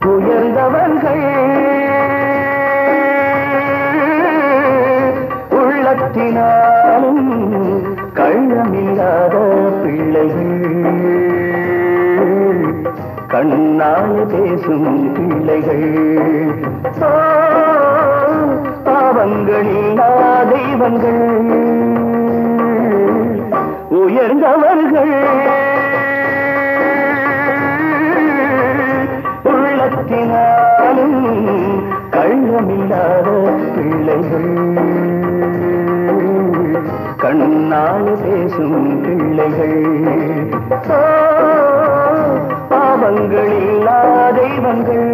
உயர்ந்தவர்கள் உள்ளத்தினாலும் கள்ளமில்லாத பிள்ளைகள் கண்ணால் பேசும் பிள்ளைகள் ஓ, பாவங்களில்லா தெய்வங்கள் உயர்ந்தவர்கள் உள்ளத்தினாலும் கள்ளமில்லாத பிள்ளைகள் கண்ணால் பேசும் பிள்ளைகள் ஓ, பாவங்களில்லா தெய்வங்கள்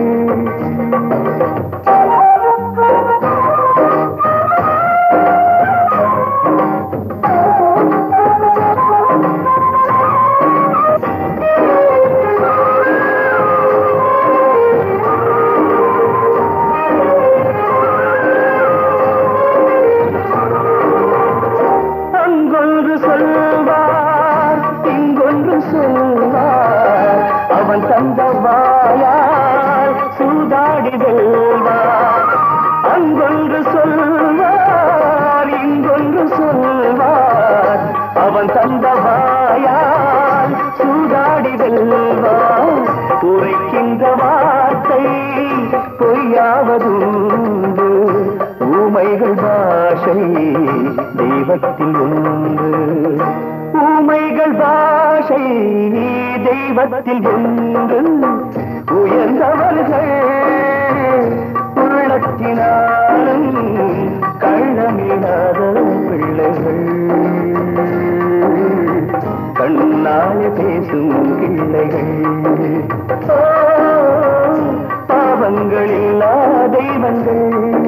அங்கொன்று சொல்வார் இங்கொன்று சொல்வார் அவன் தந்த வாயால் சூதாடி வெல்வார் அங்கொன்று சொல்வார் இங்கொன்று சொல்வார் அவன் தந்த வாயால் சூதாடி வெல்வார் உரைக்கின்ற வார்த்தை பொய்யாவதுண்டு ஊமைகள் பாஷை தெய்வத்தில் ஒன்று ஊமைகள் பாஷை தெய்வத்தில் ஒன்று உயர்ந்தவர்கள் உள்ளத்தினாலும் கள்ளமில்லாத பிள்ளைகள் கண்ணால் பேசும் பிள்ளைகள் ஓ, பாவங்களில்லா தெய்வங்கள்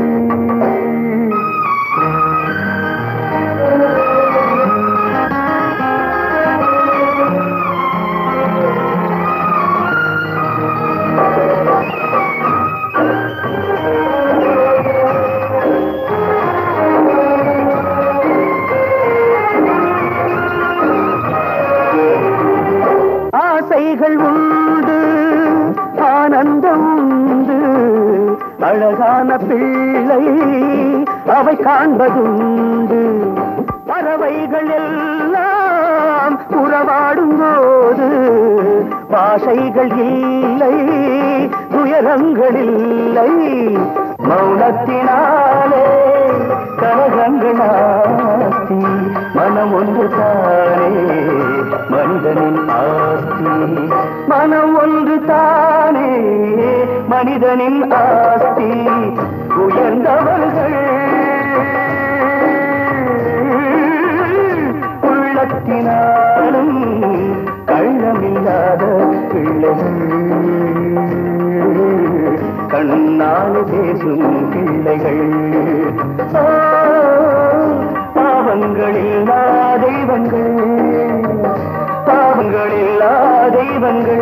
ஆசைகள் உண்டு ஆனந்தம் உண்டு அழகான பிள்ளை அவை காண்பதுண்டு பறவைகள் எல்லாம் உறவாடும் போது பாஷைகள் இல்லை துயரங்கள் இல்லை மௌனத்தினாலே கரகங்களாஸ்தி மனம் ஒன்று தானே மனிதனின் ஆஸ்தி மனம் ஒன்று தானே மனிதனின் ஆஸ்தி உயர்ந்தவர்கள் உள்ளத்தினாலும் கள்ளமில்லாத பிள்ளைகள் கண்ணால் பேசும் பிள்ளைகள் ஓ, பாவங்களில்லா தெய்வங்கள் பாவங்களில்லா தெய்வங்கள்